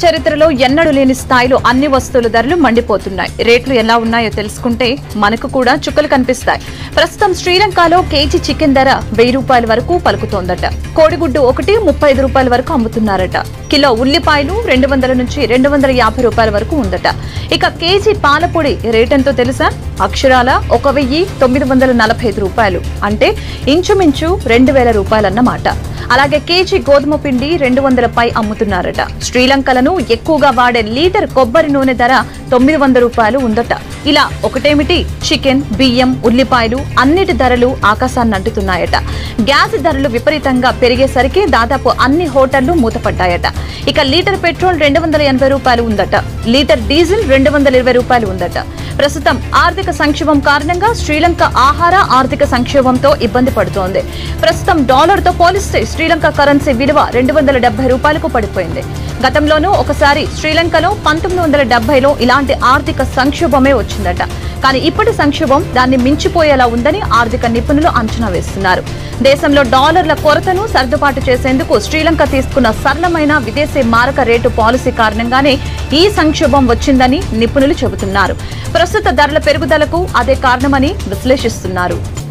చరిత్రలో ఎన్నడూ లేని స్థాయిలో అన్ని వస్తువుల ధరలు మండిపోతున్నాయి రేట్లు ఎలా ఉన్నాయో తెలుసుకుంటే మనకు కూడా చుక్కలు కనిపిస్తాయి ప్రస్తుతం శ్రీలంకలో కేజీ చికెన్ ధర వెయ్యి రూపాయల వరకు పలుకుతోందట కోడిగుడ్డు ఒకటి ముప్పై ఐదు రూపాయల వరకు అమ్ముతున్నారట కిలో ఉల్లిపాయలు రెండు వందల నుంచి రెండు వందల యాభై రూపాయల వరకు ఉందట ఇక కేజీ పాలపొడి రేటెంతో తెలుసా అక్షరాల ఒక వెయ్యి తొమ్మిది వందల నలభై ఐదు రూపాయలు అంటే ఇంచుమించు రెండు వేల రూపాయలన్నమాట అలాగే కేజీ గోధుమ పిండి రెండు వందల పై అమ్ముతున్నారట శ్రీలంకలను ఎక్కువగా వాడే లీటర్ కొబ్బరి నూనె ధర తొమ్మిది వందల రూపాయలు ఉందట ఇలా ఒకటేమిటి చికెన్ బియ్యం ఉల్లిపాయలు అన్నిటి ధరలు ఆకాశాన్ని అంటుతున్నాయట గ్యాస్ ధరలు విపరీతంగా పెరిగేసరికి దాదాపు అన్ని హోటళ్లు మూతపడ్డాయట ఇక లీటర్ పెట్రోల్ రెండు వందల ఎనభై రూపాయలు ఉందట లీటర్ డీజిల్ రెండు వందల ఇరవై రూపాయలు ఉందట ప్రస్తుతం ఆర్థిక సంక్షోభం కారణంగా శ్రీలంక ఆహార ఆర్థిక సంక్షోభంతో ఇబ్బంది పడుతోంది ప్రస్తుతం డాలర్ తో పోలిస్తే శ్రీలంక కరెన్సీ విలువ రెండు వందల డెబ్బై రూపాయలకు పడిపోయింది గతంలోనూ ఒకసారి శ్రీలంకలో పంతొమ్మిది వందల డెబ్బైలో ఇలాంటి ఆర్థిక సంక్షోభమే వచ్చిందట కానీ ఇప్పటి సంక్షోభం దాన్ని మించిపోయేలా ఉందని ఆర్థిక నిపుణులు అంచనా వేస్తున్నారు దేశంలో డాలర్ల కొరతను సర్దుబాటు చేసేందుకు శ్రీలంక తీసుకున్న సరళమైన విదేశీ మారక రేటు పాలసీ కారణంగానే ఈ సంక్షోభం వచ్చిందని నిపుణులు చెబుతున్నారు ప్రస్తుత ధరల పెరుగుదలకు అదే కారణమని విశ్లేషిస్తున్నారు